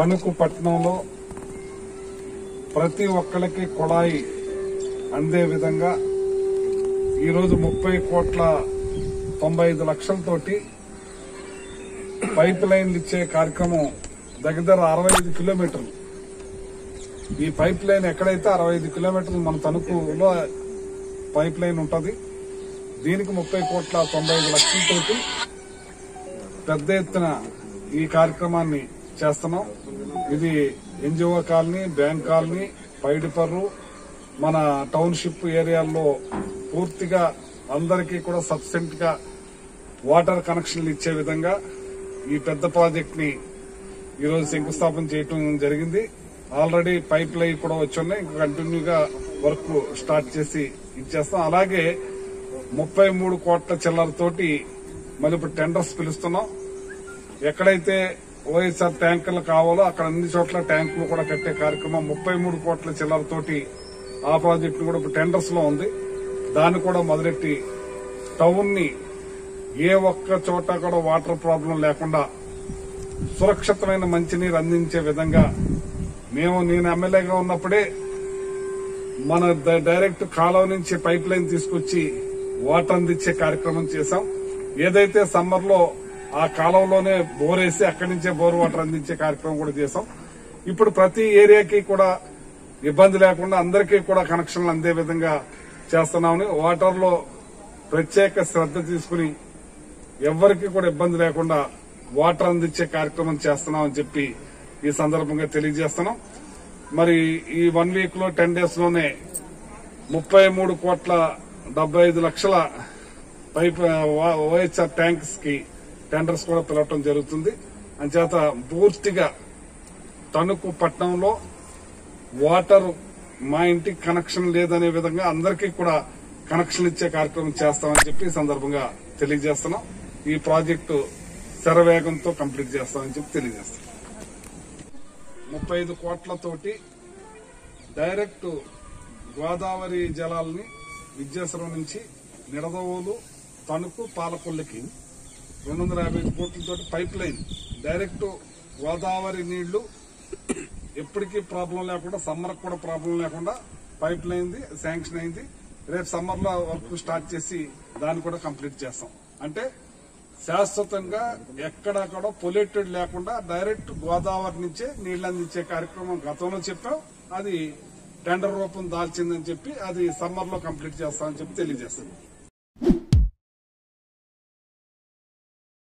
తణుకు పట్టణంలో ప్రతి ఒక్కరికి కుళాయి అందే విధంగా ఈరోజు ముప్పై కోట్ల తొంభై ఐదు లక్షలతోటి పైప్ లైన్లు ఇచ్చే కార్యక్రమం దగ్గర అరవై ఐదు కిలోమీటర్లు ఈ పైప్ లైన్ ఎక్కడైతే అరవై ఐదు కిలోమీటర్లు మన తణుకులో పైప్ లైన్ ఉంటుంది దీనికి ముప్పై కోట్ల తొంభై ఐదు లక్షలతోటి పెద్ద ఎత్తున ఈ కార్యక్రమాన్ని చేస్తున్నాం ఇది NGO colony bank colony Paidiparru మన టౌన్షిప్ ఏరియాల్లో పూర్తిగా అందరికీ కూడా సబ్సిడెంట్ గా వాటర్ కనెక్షన్లు ఇచ్చే విధంగా ఈ పెద్ద ప్రాజెక్ట్ ని ఈరోజు శంకుస్థాపన చేయటం జరిగింది ఆల్రెడీ పైప్ లైన్ కూడా వచ్చున్నాయి ఇంకా కంటిన్యూగా వర్క్ స్టార్ట్ చేసి ఇచ్చేస్తాం అలాగే ముప్పై మూడు కోట్ల చిల్లరతోటి మళ్ళీ ఇప్పుడు టెండర్స్ పిలుస్తున్నాం ఎక్కడైతే ఓఎస్ఆర్ ట్యాంకులు కావాలో అక్కడ అన్ని చోట్ల ట్యాంకులు కూడా కట్టే కార్యక్రమం ముప్పై మూడు కోట్ల చిల్లరతోటి ఆ ప్రాజెక్టు కూడా ఇప్పుడు టెండర్స్ లో ఉంది దాన్ని కూడా మొదలెట్టి టౌన్ ని ఏ ఒక్క చోట కూడా వాటర్ ప్రాబ్లం లేకుండా సురక్షితమైన మంచినీరు అందించే విధంగా మేము నేను ఎమ్మెల్యేగా ఉన్నప్పుడే మన ద- డైరెక్ట్ కాలువ నుంచి పైప్ లైన్ తీసుకొచ్చి వాటర్ అందించే కార్యక్రమం చేశాం ఏదైతే సమ్మర్ లో ఆ కాలువలోనే బోర్ వేసి అక్కడి నుంచే బోర్ వాటర్ అందించే కార్యక్రమం కూడా చేశాం ఇప్పుడు ప్రతి ఏరియాకి కూడా ఇబ్బంది లేకుండా అందరికీ కూడా కనెక్షన్లు అందే విధంగా చేస్తున్నామని వాటర్ లో ప్రత్యేక శ్రద్ధ తీసుకుని ఎవ్వరికి కూడా ఇబ్బంది లేకుండా వాటర్ అందించే కార్యక్రమం చేస్తున్నామని చెప్పి ఈ సందర్భంగా తెలియజేస్తున్నాం మరి ఈ వన్ వీక్ లో టెన్ డేస్ లోనే ముప్పై మూడు కోట్ల డెబ్బై ఐదు లక్షల పైప్ ఓహెచ్ఆర్ ట్యాంక్స్ కి టెండర్స్ కూడా పిలవటం జరుగుతుంది అంచేత పూర్తిగా తణుకు పట్టణంలో వాటర్ మా ఇంటికి కనెక్షన్ లేదనే విధంగా అందరికీ కూడా కనెక్షన్ ఇచ్చే కార్యక్రమం చేస్తామని చెప్పి ఈ సందర్భంగా తెలియజేస్తున్నాం ఈ ప్రాజెక్టు శరవేగంతో కంప్లీట్ చేస్తామని చెప్పి తెలియజేస్తున్నాం ముప్పై ఐదు కోట్లతోటి డైరెక్ట్ గోదావరి జలాల్ని విద్యాసరం నుంచి నిడదవోలు తణుకు పాలకొల్లికి రెండు వందల యాభై ఐదు కోట్లతో పైప్ లైన్ డైరెక్ట్ గోదావరి నీళ్లు ఎప్పటికీ ప్రాబ్లం లేకుండా సమ్మర్ కూడా ప్రాబ్లం లేకుండా పైప్ లైన్ శాంక్షన్ అయింది రేపు సమ్మర్ లో వర్క్ స్టార్ట్ చేసి దాన్ని కూడా కంప్లీట్ చేస్తాం అంటే శాశ్వతంగా ఎక్కడక్కడ పొల్యూటెడ్ లేకుండా డైరెక్ట్ గోదావరి నుంచే నీళ్లు అందించే కార్యక్రమం గతంలో చెప్పాం అది టెండర్ రూపం దాల్చిందని చెప్పి అది సమ్మర్ లో కంప్లీట్ చేస్తామని చెప్పి తెలియజేస్తాం